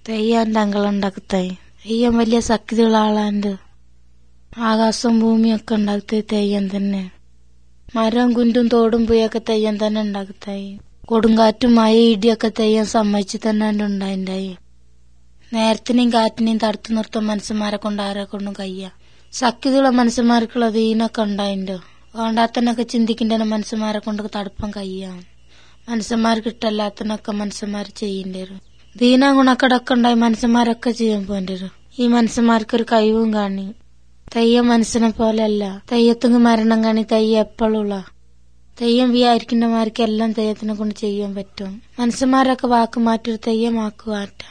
തെയ്യാന്റെ അങ്കളുണ്ടാക്കത്തായി തെയ്യം വലിയ ശക്തിയുള്ള ആളാണ്ട് ആകാശവും ഭൂമിയൊക്കെ ഉണ്ടാക്കത്തേ തെയ്യം തന്നെ മരം കുന്റും തോടും പുയൊക്കെ തെയ്യം തന്നെ ഉണ്ടാക്കത്തായി കൊടുങ്കാറ്റും മഴ ഇടിയൊക്കെ തെയ്യം സമ്മതിച്ച് തന്നെ ഉണ്ടായിണ്ടായി നേരത്തിനെയും കാറ്റിനെയും തടുത്തു നിർത്താൻ മനുഷ്യന്മാരെ കൊണ്ട് ആരെ കൊണ്ടും കയ്യ ശക്തിയുള്ള മനുഷ്യന്മാർക്കുള്ള ദീനൊക്കെ ഉണ്ടായിണ്ടോ വേണ്ടാത്തനൊക്കെ ചിന്തിക്കേണ്ട മനുഷ്യന്മാരെ കൊണ്ട് തടുപ്പം കയ്യാം മനുഷ്യന്മാർക്ക് ഇഷ്ടമല്ലാത്തനൊക്കെ മനുഷ്യന്മാർ ചെയ്യേണ്ടി വരും ദീന ഗുണക്കടൊക്കെ ഉണ്ടായി മനുഷ്യന്മാരൊക്കെ ചെയ്യാൻ പോകേണ്ടി വരും ഈ മനുഷ്യന്മാർക്കൊരു കഴിവും കാണി തെയ്യം മനുഷ്യനെ പോലെയല്ല തെയ്യത്തിന് മരണം കാണി തെയ്യം എപ്പോഴുള്ള തെയ്യം വിചാരിക്കുന്നമാർക്ക് എല്ലാം തെയ്യത്തിനെ കൊണ്ട് ചെയ്യാൻ പറ്റും മനുഷ്യന്മാരൊക്കെ വാക്ക് മാറ്റൊരു തെയ്യമാക്ക് മാറ്റാം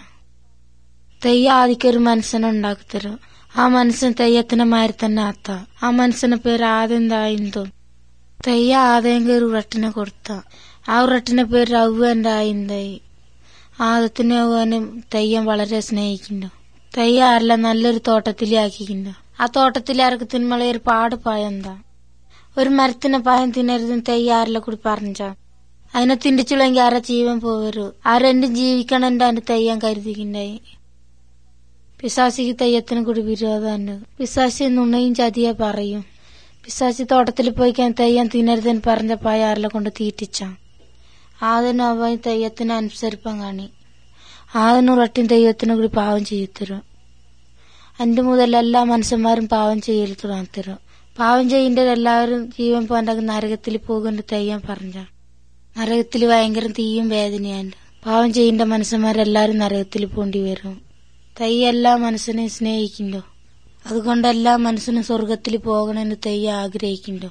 തെയ്യം ആദ്യം ഒരു മനുഷ്യനെ ഉണ്ടാക്കിത്തരും ആ മനുഷ്യൻ തെയ്യത്തിന്റെ മാതിരി തന്നെ ആത്ത ആ മനുഷ്യന്റെ പേര് ആദ്യം എന്തായിന്തോ തെയ്യ ആദ്യം ഒരു ഉറട്ടിനെ കൊടുത്ത ആ ഉറട്ടിന്റെ പേര് രവ്വന്റെ ആയിന്തായി ആദത്തിനെ അവന് തെയ്യം വളരെ സ്നേഹിക്കുന്നു തെയ്യ ആരല്ല നല്ലൊരു തോട്ടത്തിലാക്കിക്കുന്നു ആ തോട്ടത്തിൽ ആർക്ക് തിന്മളെ ഒരു പാട് പായെന്താ ഒരു മരത്തിന് പായം തിന്നരുതെന്ന് തെയ്യ ആരിലെ കൂടി പറഞ്ഞ അതിനെ തിണ്ടിച്ചുള്ളെങ്കിൽ ആരെ ജീവൻ പോവരു ആരെന്റെ ജീവിക്കണെന്റെ അതിന്റെ തെയ്യം കരുതിക്കുണ്ടായി പിശാസിക്ക് തെയ്യത്തിന് കൂടി വിരോധമുണ്ട് പിശാസി നുണയും ചതിയെ പറയും പിശാസി തോട്ടത്തിൽ പോയിക്കാൻ തെയ്യം തിന്നരുതെന്ന് പറഞ്ഞ പായ ആരിലെ കൊണ്ട് തീറ്റിച്ച ആദ്യം അവൻ തെയ്യത്തിന് അനുസരിപ്പം കാണി ആദ്യം ഉറട്ടിയും തെയ്യത്തിന് കൂടി പാവം ചെയ്യത്തരും അന്റെ മുതൽ എല്ലാ മനുഷ്യന്മാരും പാവം ചെയ്യൽ തുടങ്ങത്തരും പാവം ചെയ്യേണ്ടത് എല്ലാവരും ജീവൻ പോകാൻ നരകത്തിൽ പോകുന്ന തെയ്യം പറഞ്ഞ നരകത്തിൽ ഭയങ്കര തീയും വേദനയാണ് പാവം ചെയ്യേണ്ട മനുഷ്യന്മാരെല്ലാരും നരകത്തിൽ പോണ്ടി വരും തെയ്യ എല്ലാ മനുഷ്യനെയും സ്നേഹിക്കുന്നുണ്ടോ അതുകൊണ്ട് എല്ലാ മനുഷ്യനും സ്വർഗത്തിൽ പോകണമെന്ന് തെയ്യ ആഗ്രഹിക്കുന്നുണ്ടോ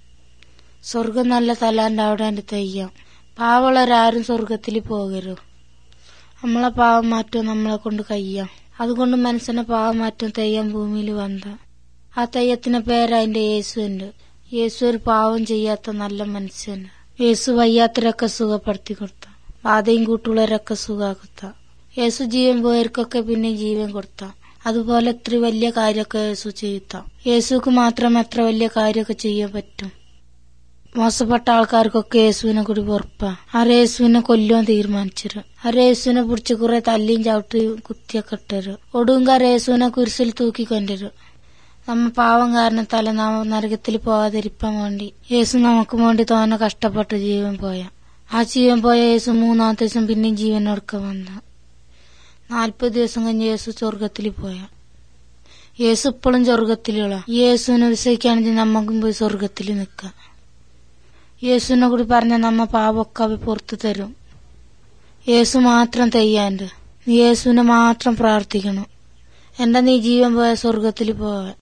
സ്വർഗം നല്ല തലാന്റെ അവിടെ എന്റെ തെയ്യം പാവമുള്ളവരാരും സ്വർഗത്തിൽ പോകരുത് നമ്മളെ പാവം മാറ്റം നമ്മളെ കൊണ്ട് കയ്യാം അതുകൊണ്ട് മനസ്സിനെ പാവം മാറ്റം തെയ്യം ഭൂമിയിൽ വന്ന ആ തെയ്യത്തിന്റെ പേര് അതിന്റെ യേശുണ്ട് യേശു ഒരു പാവം ചെയ്യാത്ത നല്ല മനുഷ്യൻ യേശു വയ്യാത്തരൊക്കെ സുഖപ്പെടുത്തി കൊടുത്ത ബാധയും കൂട്ടുള്ളവരൊക്കെ സുഖാക്കുത്ത യേശു ജീവൻ പോയവർക്കൊക്കെ പിന്നെ ജീവൻ കൊടുത്ത അതുപോലെ എത്ര വലിയ കാര്യമൊക്കെ യേശു ചെയ്യുത്താം യേശുക്ക് മാത്രം എത്ര വലിയ കാര്യമൊക്കെ ചെയ്യാൻ പറ്റും മോശപ്പെട്ട ആൾക്കാർക്കൊക്കെ യേശുവിനെ കൂടി പൊറപ്പ ആരെ യേശുവിനെ കൊല്ലുവാൻ തീരുമാനിച്ചത് ആരെ യേശുവിനെ പിടിച്ച് കുറെ തല്ലിയും ചവിട്ടി കുത്തിയൊക്കെ ഇട്ടരു ഒടുങ്കാർ യേശുവിനെ കുരിശിൽ തൂക്കിക്കൊണ്ടരു നമ്മ പാവം കാരണത്താല നാം നരകത്തിൽ പോവാതിരിപ്പാൻ വേണ്ടി യേശു നമുക്ക് വേണ്ടി തോന്നെ കഷ്ടപ്പെട്ട് ജീവൻ പോയ ആ ജീവൻ പോയ യേശു മൂന്നാമത്തെ ദിവസം പിന്നെയും ജീവനൊടുക്ക വന്ന നാൽപ്പത് ദിവസം കഴിഞ്ഞ് യേശു സ്വർഗത്തിൽ പോയ യേശു ഇപ്പോഴും സ്വർഗത്തിലുള്ള യേശുവിനെ വിശ്വസിക്കുകയാണെങ്കിൽ നമുക്കും പോയി സ്വർഗത്തിൽ നിൽക്കാം യേശുവിനെ കൂടി പറഞ്ഞ നമ്മ പാപമൊക്കെ അവ പുറത്തു തരും യേശു മാത്രം തെയ്യാണ്ട് നീ യേശുവിനെ മാത്രം പ്രാർത്ഥിക്കണം എന്റെ നീ ജീവൻ പോയ സ്വർഗത്തിൽ പോവാൻ